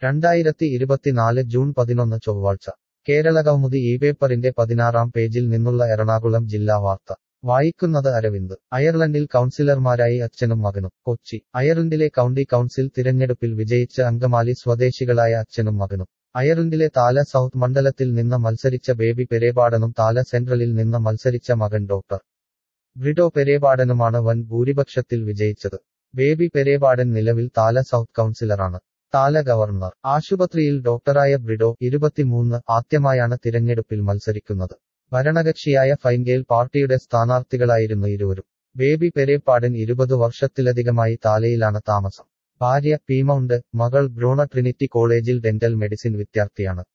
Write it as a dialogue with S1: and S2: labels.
S1: രണ്ടായിരത്തി ഇരുപത്തിനാല് ജൂൺ പതിനൊന്ന് ചൊവ്വാഴ്ച കേരളകൗമുദി ഈ പേപ്പറിന്റെ പതിനാറാം പേജിൽ നിന്നുള്ള എറണാകുളം ജില്ലാ വാർത്ത വായിക്കുന്നത് അരവിന്ദ് അയർലൻഡിൽ കൗൺസിലർമാരായി അച്ഛനും മകനും കൊച്ചി അയർലൻഡിലെ കൗണ്ടി കൗൺസിൽ തിരഞ്ഞെടുപ്പിൽ വിജയിച്ച അങ്കമാലി സ്വദേശികളായ അച്ഛനും മകനും അയർലൻഡിലെ താല സൗത്ത് മണ്ഡലത്തിൽ നിന്ന് മത്സരിച്ച ബേബി പെരേപാടനും താല സെൻട്രലിൽ നിന്ന് മത്സരിച്ച മകൻ ഡോക്ടർ ബ്രിഡോ പെരേപാടനുമാണ് വൻ ഭൂരിപക്ഷത്തിൽ വിജയിച്ചത് ബേബി പെരേപാടൻ നിലവിൽ താല സൗത്ത് കൗൺസിലറാണ് താല ഗവർണർ ആശുപത്രിയിൽ ഡോക്ടറായ ബ്രിഡോ ഇരുപത്തിമൂന്ന് ആദ്യമായാണ് തിരഞ്ഞെടുപ്പിൽ മത്സരിക്കുന്നത് ഭരണകക്ഷിയായ ഫൈൻഗേൽ പാർട്ടിയുടെ സ്ഥാനാർത്ഥികളായിരുന്നു ഇരുവരും ബേബി പെരേപ്പാടൻ ഇരുപത് വർഷത്തിലധികമായി താലയിലാണ് താമസം ഭാര്യ പീമൗണ്ട് മകൾ ബ്രൂണ ട്രിനിറ്റി കോളേജിൽ ഡെന്റൽ മെഡിസിൻ വിദ്യാർത്ഥിയാണ്